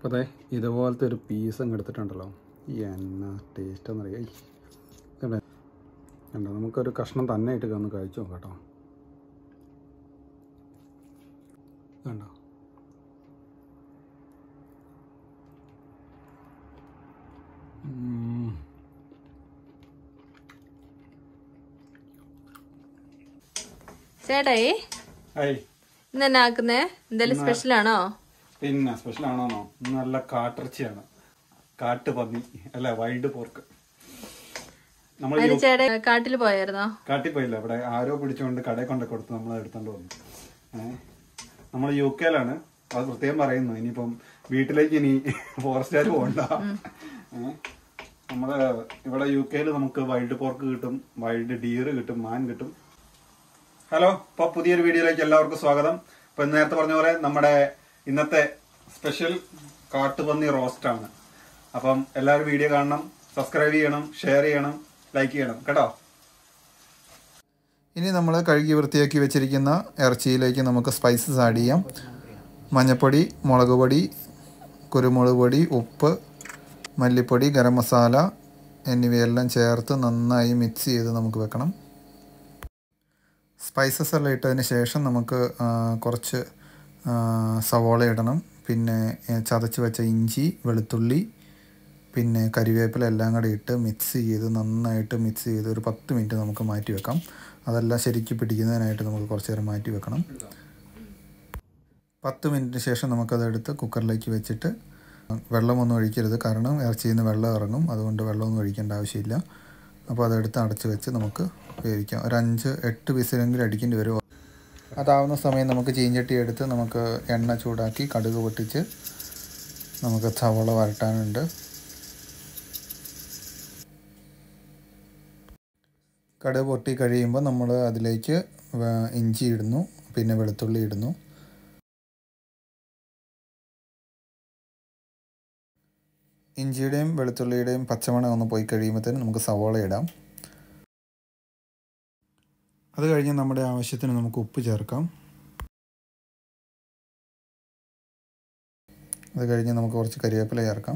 അപ്പോൾ അതെ ഇതുപോലത്തെ ഒരു പീസ് അങ്ങ് എടുത്തിട്ടുണ്ടല്ലോ ഈ എന്നാ ടേസ്റ്റ് എന്നറിയാം കണ്ടോ കണ്ടോ നമുക്കൊരു കഷ്ണം തന്നെ ഇട്ട് ഒന്ന് കഴിച്ചു നോക്കാം കേട്ടോ കണ്ടോ ഉം. ചേട്ടായി ഏയ് ഇന്ന് എന്നാ ആക്കുന്നേ എന്തെങ്കിലും സ്പെഷ്യൽ ആണോ പിന്നെ സ്പെഷ്യൽ ആണോന്നോ ഇന്ന് നല്ല കാട്ടിറച്ചിയാണ് കാട്ടുപന്നി അല്ല വൈൽഡ് പോർക്ക് നമ്മൾ അതിന് ചേട്ടാ കാട്ടിൽ പോയായിരുന്നോ കാട്ടിൽ പോയില്ല ഇവിടെ ആരോ പിടിച്ചുകൊണ്ട് കടയിൽ കൊണ്ട് കൊടുത്ത് നമ്മൾ എടുത്തോണ്ട് വന്നു ഏഹ് നമ്മൾ യു കെയിലാണ് അത് പ്രത്യേകം പറയുന്നു ഇനിയിപ്പം വീട്ടിലേക്ക് ഇനി ഫോറസ്റ്റുകാർ പോകണ്ട ഏഹ് നമ്മള് ഇവിടെ യു കെയിൽ നമുക്ക് വൈൽഡ് പോർക്ക് കിട്ടും വൈൽഡ് ഡീർ കിട്ടും മാൻ കിട്ടും ഹലോ ഇപ്പൊ പുതിയൊരു വീഡിയോയിലേക്ക് എല്ലാവർക്കും സ്വാഗതം ഇപ്പൊ നേരത്തെ പറഞ്ഞ പോലെ നമ്മുടെ ഇന്നത്തെ സ്പെഷ്യൽ കാട്ടുപന്നി റോസ്റ്റ് ആണ് അപ്പം എല്ലാവരും വീഡിയോ കാണണം സബ്സ്ക്രൈബ് ചെയ്യണം ഷെയർ ചെയ്യണം ലൈക്ക് ചെയ്യണം കേട്ടോ ഇനി നമ്മൾ കഴുകി വൃത്തിയാക്കി വെച്ചിരിക്കുന്ന ഇറച്ചിയിലേക്ക് നമുക്ക് സ്പൈസസ് ആഡ് ചെയ്യാം മഞ്ഞൾപ്പൊടി മുളക് പൊടി കുരുമുളക് പൊടി ഉപ്പ് മല്ലിപ്പൊടി ഗരം മസാല എന്നിവയെല്ലാം ചേർത്ത് നന്നായി മിക്സ് ചെയ്ത് നമുക്ക് വെക്കണം സ്പൈസസ് എല്ലാം ഇട്ടതിന് ശേഷം നമുക്ക് ആ, കുറച്ച് ആ, സവോള ഇടണം പിന്നെ ഏ, ചതച്ച് വെച്ച ഇഞ്ചി വെളുത്തുള്ളി പിന്നെ കരിവേപ്പില എല്ലാം കൂടെ ഇട്ട് മിക്സ് ചെയ്ത് നന്നായിട്ട് മിക്സ് ചെയ്ത് ഒരു പത്ത് മിനിറ്റ് നമുക്ക് മാറ്റി വെക്കാം അതെല്ലാം ശരിക്ക് പിടിക്കുന്നതിനായിട്ട് നമുക്ക് കുറച്ച് നേരം മാറ്റി വെക്കണം പത്ത് മിനിറ്റിന് ശേഷം നമുക്കതെടുത്ത് കുക്കറിലേക്ക് വെച്ചിട്ട് വെള്ളമൊന്നും ഒഴിക്കരുത് കാരണം ഇറച്ചിയിൽ നിന്ന് വെള്ളം ഇറങ്ങും അതുകൊണ്ട് വെള്ളമൊന്നും ഒഴിക്കേണ്ട ആവശ്യമില്ല അപ്പോൾ അതെടുത്ത് അടച്ച് വെച്ച് നമുക്ക് വേവിക്കാം ഒരു അഞ്ച് എട്ട് വിസിലെങ്കിലും അടിക്കേണ്ടി വരും അതാവുന്ന സമയം നമുക്ക് ചീഞ്ചട്ടി എടുത്ത് നമുക്ക് എണ്ണ ചൂടാക്കി കടുക് പൊട്ടിച്ച് നമുക്ക് സവള വരട്ടാനുണ്ട് കടുക് പൊട്ടി കഴിയുമ്പോൾ നമ്മൾ അതിലേക്ക് വേ- ഇഞ്ചി ഇടുന്നു പിന്നെ വെളുത്തുള്ളി ഇടുന്നു ഇഞ്ചിയുടെയും വെളുത്തുള്ളിയുടെയും പച്ചമണം ഒന്ന് പോയി കഴിയുമ്പോഴത്തേനും നമുക്ക് സവോള ഇടാം അത് കഴിഞ്ഞ് നമ്മുടെ ആവശ്യത്തിന് നമുക്ക് ഉപ്പ് ചേർക്കാം അത് കഴിഞ്ഞ് നമുക്ക് കുറച്ച് കരിവേപ്പില ചേർക്കാം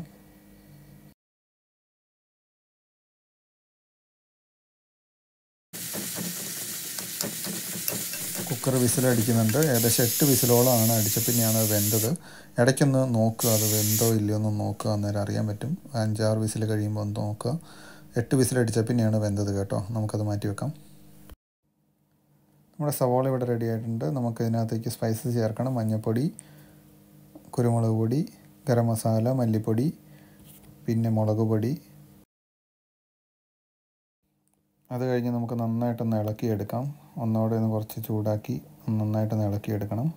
കുക്കർ വിസിലടിക്കുന്നുണ്ട് ഏകദേശം എട്ട് വിസിലോളമാണ് അടിച്ച പിന്നെയാണ് അത് വെന്തത് ഇടയ്ക്കൊന്ന് നോക്കുക അത് വെന്തോ ഇല്ലയോ എന്ന് നോക്കുക അന്നേരം അറിയാൻ പറ്റും അഞ്ചാറ് വിസിൽ കഴിയുമ്പോൾ ഒന്ന് നോക്കുക എട്ട് വിസിലടിച്ച പിന്നെയാണ് വെന്തത് കേട്ടോ നമുക്കത് മാറ്റി വെക്കാം നമ്മുടെ സവോള ഇവിടെ റെഡി ആയിട്ടുണ്ട് നമുക്ക് ഇതിനകത്തേക്ക് സ്പൈസസ് ചേർക്കണം മഞ്ഞൾപ്പൊടി കുരുമുളക് പൊടി ഗരം മസാല മല്ലിപ്പൊടി പിന്നെ മുളക് പൊടി അത് കഴിഞ്ഞ് നമുക്ക് നന്നായിട്ടൊന്ന് ഇളക്കിയെടുക്കാം ഒന്നുകൂടെ ഒന്ന് കുറച്ച് ചൂടാക്കി നന്നായിട്ടൊന്ന് ഇളക്കിയെടുക്കണം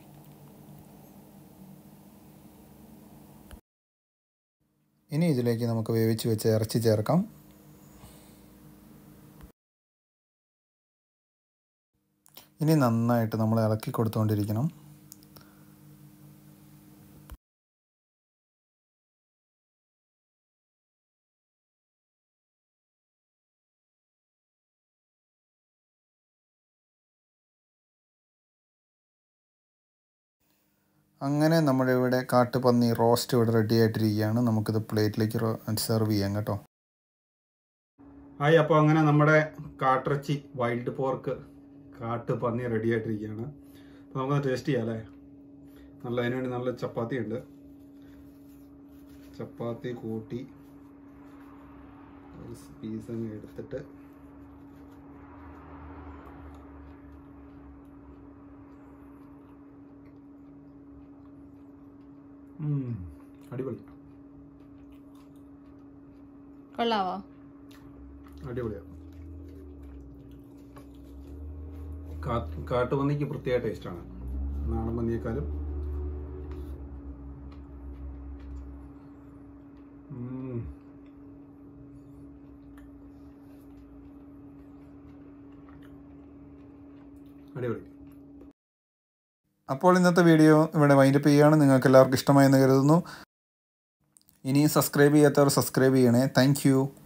ഇനി ഇതിലേക്ക് നമുക്ക് വേവിച്ച് വെച്ച ഇറച്ചി ചേർക്കാം ഇനി നന്നായിട്ട് നമ്മൾ ഇളക്കി കൊടുത്തുകൊണ്ടിരിക്കണം അങ്ങനെ നമ്മുടെ ഇവിടെ കാട്ടുപന്നി റോസ്റ്റ് ഇവിടെ റെഡി ആയിട്ടിരിക്കുകയാണ് നമുക്കിത് പ്ലേറ്റിലേക്ക് സെർവ് ചെയ്യാം കേട്ടോ ഹായ് അപ്പോൾ അങ്ങനെ നമ്മുടെ കാട്ടിറച്ചി വൈൽഡ് പോർക്ക് കാട്ടുപന്നി റെഡി ആയിട്ടിരിക്കുകയാണ് അപ്പോൾ നമുക്കത് ടേസ്റ്റ് ചെയ്യാം അല്ലേ നല്ല അതിന് വേണ്ടി നല്ല ചപ്പാത്തി ഉണ്ട് ചപ്പാത്തി കൂട്ടി ഒരു പീസ് അങ്ങ് എടുത്തിട്ട് ഉം, അടിപൊളി കൊള്ളാവോ അടിപൊളിയാണ് കാ- കാട്ടുപന്നിക്ക് പ്രത്യേക ടേസ്റ്റാണ് നാടൻ പന്നിയേക്കാളും ഉം. അടിപൊളി അപ്പോൾ ഇന്നത്തെ വീഡിയോ ഇവിടെ വൈൻഡപ്പ് ചെയ്യുകയാണ് നിങ്ങൾക്ക് എല്ലാവർക്കും ഇഷ്ടമായെന്ന് കരുതുന്നു ഇനിയും സബ്സ്ക്രൈബ് ചെയ്യാത്തവർ സബ്സ്ക്രൈബ് ചെയ്യണേ താങ്ക്